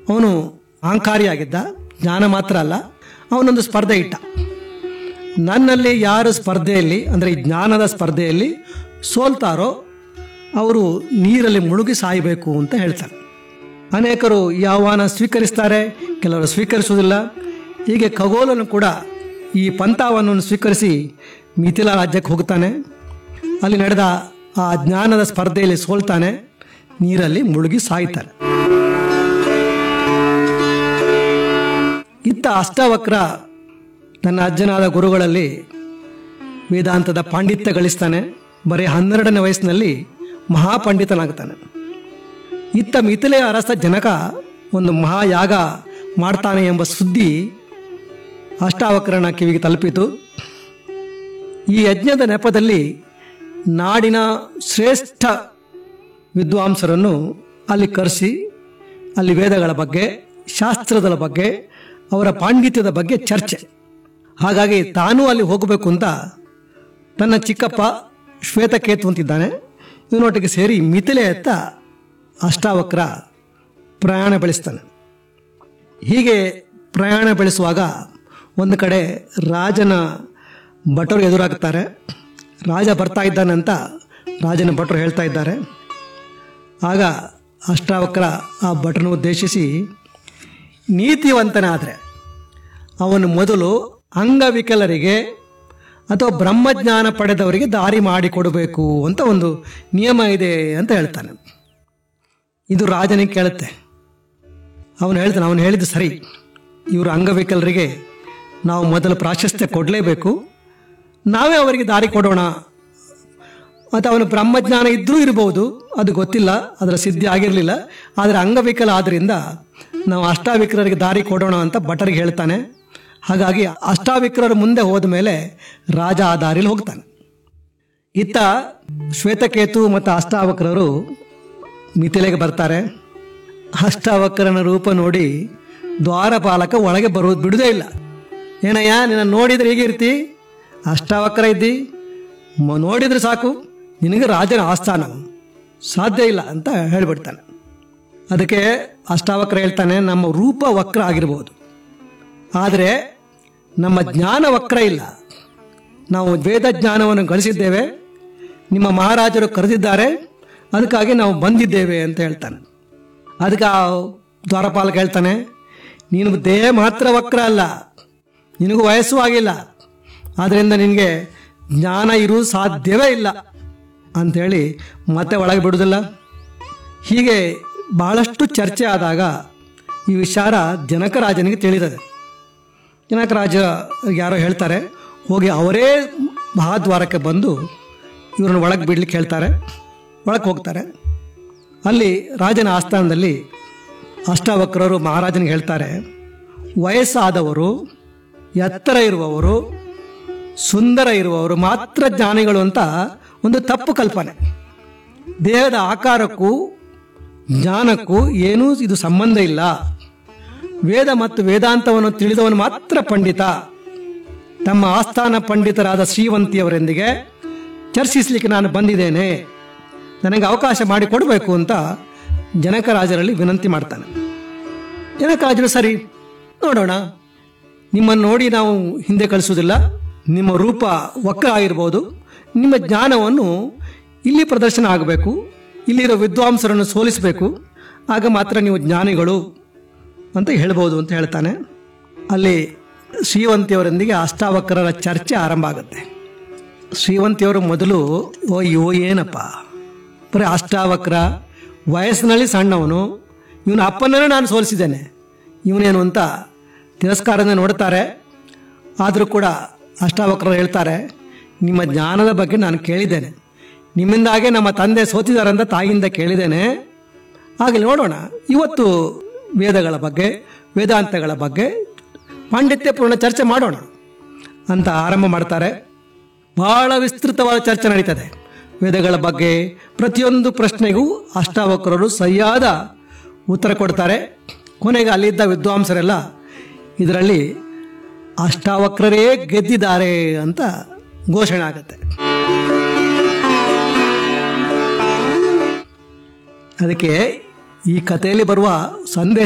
ಅವನು ಅಹಂಕಾರಿಯಾಗಿದ್ದ ಜ್ಞಾನ ಮಾತ್ರ ಅಲ್ಲ ಅವನೊಂದು ಸ್ಪರ್ಧೆ ಇಟ್ಟ ನನ್ನಲ್ಲಿ ಯಾರು ಸ್ಪರ್ಧೆಯಲ್ಲಿ ಅಂದರೆ ಈ ಜ್ಞಾನದ ಸ್ಪರ್ಧೆಯಲ್ಲಿ ಸೋಲ್ತಾರೋ ಅವರು ನೀರಲ್ಲಿ ಮುಳುಗಿ ಸಾಯಬೇಕು ಅಂತ ಹೇಳ್ತಾರೆ ಅನೇಕರು ಈ ಆಹ್ವಾನ ಸ್ವೀಕರಿಸ್ತಾರೆ ಕೆಲವರು ಸ್ವೀಕರಿಸುವುದಿಲ್ಲ ಹೀಗೆ ಖಗೋಲನು ಕೂಡ ಈ ಪಂಥಾವನ್ನು ಸ್ವೀಕರಿಸಿ ಮಿಥಿಲಾ ರಾಜ್ಯಕ್ಕೆ ಹೋಗ್ತಾನೆ ಅಲ್ಲಿ ನಡೆದ ಆ ಜ್ಞಾನದ ಸ್ಪರ್ಧೆಯಲ್ಲಿ ಸೋಲ್ತಾನೆ ನೀರಲ್ಲಿ ಮುಳುಗಿ ಸಾಯ್ತಾನೆ ಇತ್ತ ಅಷ್ಟವಕ್ರ ತನ್ನ ಅಜ್ಜನಾದ ಗುರುಗಳಲ್ಲಿ ವೇದಾಂತದ ಪಾಂಡಿತ್ಯ ಗಳಿಸ್ತಾನೆ ಬರೀ ಹನ್ನೆರಡನೇ ವಯಸ್ಸಿನಲ್ಲಿ ಮಹಾಪಂಡಿತನಾಗ್ತಾನೆ ಇತ್ತ ಮಿಥಿಲೆಯ ಅರಸ ಜನಕ ಒಂದು ಮಹಾಯಾಗ ಮಾಡ್ತಾನೆ ಎಂಬ ಸುದ್ದಿ ಅಷ್ಟಾವಕ್ರನ ಕಿವಿಗೆ ತಲುಪಿತು ಈ ಯಜ್ಞದ ನೆಪದಲ್ಲಿ ನಾಡಿನ ಶ್ರೇಷ್ಠ ವಿದ್ವಾಂಸರನ್ನು ಅಲ್ಲಿ ಕರೆಸಿ ಅಲ್ಲಿ ವೇದಗಳ ಬಗ್ಗೆ ಶಾಸ್ತ್ರದ ಬಗ್ಗೆ ಅವರ ಪಾಂಡಿತ್ಯದ ಬಗ್ಗೆ ಚರ್ಚೆ ಹಾಗಾಗಿ ತಾನೂ ಅಲ್ಲಿ ಹೋಗಬೇಕು ಅಂತ ತನ್ನ ಚಿಕ್ಕಪ್ಪ ಶ್ವೇತಕೇತು ಅಂತಿದ್ದಾನೆ ಇವನೊಟ್ಟಿಗೆ ಸೇರಿ ಮಿಥಿಲೆಯತ್ತ ಅಷ್ಟಾವಕ್ರ ಪ್ರಯಾಣ ಬೆಳೆಸ್ತಾನೆ ಹೀಗೆ ಪ್ರಯಾಣ ಬೆಳೆಸುವಾಗ ಒಂದು ಕಡೆ ರಾಜನ ಭಟರು ಎದುರಾಗ್ತಾರೆ ರಾಜ ಬರ್ತಾ ಇದ್ದಾನೆ ಅಂತ ರಾಜನ ಭಟರು ಹೇಳ್ತಾ ಇದ್ದಾರೆ ಆಗ ಅಷ್ಟಾವಕ್ರ ಆ ಭಟರನ್ನು ಉದ್ದೇಶಿಸಿ ನೀತಿವಂತನಾದರೆ ಅವನು ಮೊದಲು ಅಂಗವಿಕಲರಿಗೆ ಅಥವಾ ಬ್ರಹ್ಮಜ್ಞಾನ ಪಡೆದವರಿಗೆ ದಾರಿ ಮಾಡಿಕೊಡಬೇಕು ಅಂತ ಒಂದು ನಿಯಮ ಇದೆ ಅಂತ ಹೇಳ್ತಾನೆ ಇದು ರಾಜನಿಗೆ ಕೇಳುತ್ತೆ ಅವನು ಹೇಳ್ತಾನೆ ಅವನು ಹೇಳಿದ್ದು ಸರಿ ಇವರು ಅಂಗವಿಕಲರಿಗೆ ನಾವು ಮೊದಲು ಪ್ರಾಶಸ್ತ್ಯ ಕೊಡಲೇಬೇಕು ನಾವೇ ಅವರಿಗೆ ದಾರಿ ಕೊಡೋಣ ಮತ್ತು ಅವನು ಬ್ರಹ್ಮಜ್ಞಾನ ಇದ್ದರೂ ಇರಬಹುದು ಅದು ಗೊತ್ತಿಲ್ಲ ಅದರ ಸಿದ್ಧಿ ಆಗಿರಲಿಲ್ಲ ಆದರೆ ಅಂಗವಿಕಲ ಆದ್ದರಿಂದ ನಾವು ಅಷ್ಟಾವಿಕಲರಿಗೆ ದಾರಿ ಕೊಡೋಣ ಅಂತ ಭಟರಿಗೆ ಹೇಳ್ತಾನೆ ಹಾಗಾಗಿ ಅಷ್ಟಾವಿಕಲರ ಮುಂದೆ ಹೋದ ಮೇಲೆ ರಾಜ ಆ ದಾರಿಲಿ ಹೋಗ್ತಾನೆ ಇತ್ತ ಶ್ವೇತಕೇತು ಮತ್ತು ಅಷ್ಟಾವಕ್ರರು ಮಿಥಿಲೆಗೆ ಬರ್ತಾರೆ ಅಷ್ಟಾವಕ್ರನ ರೂಪ ನೋಡಿ ದ್ವಾರಪಾಲಕ ಒಳಗೆ ಬರೋದು ಬಿಡುವುದೇ ಇಲ್ಲ ಏನಯ್ಯ ನಿನ್ನ ನೋಡಿದ್ರೆ ಹೀಗಿರ್ತಿ ಅಷ್ಟಾವಕ್ರ ಇದ್ದಿ ಮ- ನೋಡಿದ್ರೆ ಸಾಕು ನಿನಗೆ ರಾಜನ ಆಸ್ಥಾನ ಸಾಧ್ಯ ಇಲ್ಲ ಅಂತ ಹೇಳಿಬಿಡ್ತಾನೆ ಅದಕ್ಕೆ ಅಷ್ಟಾವಕ್ರ ಹೇಳ್ತಾನೆ ನಮ್ಮ ರೂಪ ವಕ್ರ ಆಗಿರ್ಬೋದು ಆದರೆ ನಮ್ಮ ಜ್ಞಾನ ವಕ್ರ ಇಲ್ಲ ನಾವು ವೇದ ಜ್ಞಾನವನ್ನು ಗಳಿಸಿದ್ದೇವೆ ನಿಮ್ಮ ಮಹಾರಾಜರು ಕರೆದಿದ್ದಾರೆ ಅದಕ್ಕಾಗಿ ನಾವು ಬಂದಿದ್ದೇವೆ ಅಂತ ಹೇಳ್ತಾನೆ ಅದಕ್ಕೆ ಆ ದ್ವಾರಪಾಲಕ ಹೇಳ್ತಾನೆ ನೀನು ದೇಹ ಮಾತ್ರ ವಕ್ರ ಅಲ್ಲ ನಿನಗೂ ವಯಸ್ಸು ಆಗಿಲ್ಲ ಆದ್ದರಿಂದ ನಿನಗೆ ಜ್ಞಾನ ಇರುವುದು ಸಾಧ್ಯವೇ ಇಲ್ಲ ಅಂಥೇಳಿ ಮತ್ತೆ ಒಳಗೆ ಬಿಡುವುದಿಲ್ಲ ಹೀಗೆ ಬಹಳಷ್ಟು ಚರ್ಚೆ ಆದಾಗ ಈ ವಿಚಾರ ಜನಕರಾಜನಿಗೆ ತಿಳಿದದೆ ಜನಕರಾಜ ಯಾರೋ ಹೇಳ್ತಾರೆ ಹೋಗಿ ಅವರೇ ಮಹಾದ್ವಾರಕ್ಕೆ ಬಂದು ಇವ್ರನ್ನ ಒಳಗೆ ಬಿಡ್ಲಿಕ್ಕೆ ಹೇಳ್ತಾರೆ ಒಳಗೆ ಹೋಗ್ತಾರೆ ಅಲ್ಲಿ ರಾಜನ ಆಸ್ಥಾನದಲ್ಲಿ ಅಷ್ಟಾವಕ್ರರು ಮಹಾರಾಜನಿಗೆ ಹೇಳ್ತಾರೆ ವಯಸ್ಸಾದವರು ಎತ್ತರ ಇರುವವರು ಸುಂದರ ಇರುವವರು ಮಾತ್ರ ಜ್ಞಾನಿಗಳು ಅಂತ ಒಂದು ತಪ್ಪು ಕಲ್ಪನೆ ದೇಹದ ಆಕಾರಕ್ಕೂ ಜ್ಞಾನಕ್ಕೂ ಏನೂ ಇದು ಸಂಬಂಧ ಇಲ್ಲ ವೇದ ಮತ್ತು ವೇದಾಂತವನ್ನು ತಿಳಿದವನು ಮಾತ್ರ ಪಂಡಿತ ತಮ್ಮ ಆಸ್ಥಾನ ಪಂಡಿತರಾದ ಶ್ರೀವಂತಿಯವರೊಂದಿಗೆ ಚರ್ಚಿಸಲಿಕ್ಕೆ ನಾನು ಬಂದಿದ್ದೇನೆ ನನಗೆ ಅವಕಾಶ ಮಾಡಿಕೊಡಬೇಕು ಅಂತ ಜನಕರಾಜರಲ್ಲಿ ವಿನಂತಿ ಮಾಡ್ತಾನೆ ಜನಕರಾಜರು ಸರಿ ನೋಡೋಣ ನಿಮ್ಮನ್ನು ನೋಡಿ ನಾವು ಹಿಂದೆ ಕಳಿಸುವುದಿಲ್ಲ ನಿಮ್ಮ ರೂಪ ವಕ್ರ ಆಗಿರ್ಬೋದು ನಿಮ್ಮ ಜ್ಞಾನವನ್ನು ಇಲ್ಲಿ ಪ್ರದರ್ಶನ ಆಗಬೇಕು ಇಲ್ಲಿರೋ ವಿದ್ವಾಂಸರನ್ನು ಸೋಲಿಸಬೇಕು ಆಗ ಮಾತ್ರ ನೀವು ಜ್ಞಾನಿಗಳು ಅಂತ ಹೇಳ್ಬೋದು ಅಂತ ಹೇಳ್ತಾನೆ ಅಲ್ಲಿ ಶ್ರೀವಂತಿಯವರೊಂದಿಗೆ ಅಷ್ಟಾವಕ್ರರ ಚರ್ಚೆ ಆರಂಭ ಆಗುತ್ತೆ ಶ್ರೀವಂತಿಯವರು ಮೊದಲು ಓ ಇವ ಏನಪ್ಪ ಬರೀ ಅಷ್ಟಾವಕ್ರ ವಯಸ್ಸಿನಲ್ಲಿ ಸಣ್ಣವನು ಇವನ ಅಪ್ಪನನ್ನೇ ನಾನು ಸೋಲಿಸಿದ್ದೇನೆ ಇವನೇನು ಅಂತ ತಿರಸ್ಕಾರದಿಂದ ನೋಡ್ತಾರೆ ಆದರೂ ಕೂಡ ಅಷ್ಟಾವಕ್ರರು ಹೇಳ್ತಾರೆ ನಿಮ್ಮ ಜ್ಞಾನದ ಬಗ್ಗೆ ನಾನು ಕೇಳಿದ್ದೇನೆ ನಿಮ್ಮಿಂದಾಗೆ ನಮ್ಮ ತಂದೆ ಸೋತಿದಾರಂತ ತಾಯಿಯಿಂದ ಕೇಳಿದ್ದೇನೆ ಹಾಗೆ ನೋಡೋಣ ಇವತ್ತು ವೇದಗಳ ಬಗ್ಗೆ ವೇದಾಂತಗಳ ಬಗ್ಗೆ ಪಾಂಡಿತ್ಯಪೂರ್ಣ ಚರ್ಚೆ ಮಾಡೋಣ ಅಂತ ಆರಂಭ ಮಾಡ್ತಾರೆ ಬಹಳ ವಿಸ್ತೃತವಾದ ಚರ್ಚೆ ನಡೀತದೆ ವೇದಗಳ ಬಗ್ಗೆ ಪ್ರತಿಯೊಂದು ಪ್ರಶ್ನೆಗೂ ಅಷ್ಟಾವಕ್ರರು ಸರಿಯಾದ ಉತ್ತರ ಕೊಡ್ತಾರೆ ಕೊನೆಗೆ ಅಲ್ಲಿದ್ದ ವಿದ್ವಾಂಸರೆಲ್ಲ ಇದರಲ್ಲಿ ಅಷ್ಟಾವಕ್ರರೇ ಗೆದ್ದಿದ್ದಾರೆ ಅಂತ ಘೋಷಣೆ ಆಗುತ್ತೆ ಅದಕ್ಕೆ ಈ ಕಥೆಯಲ್ಲಿ ಬರುವ ಸಂದೇಶ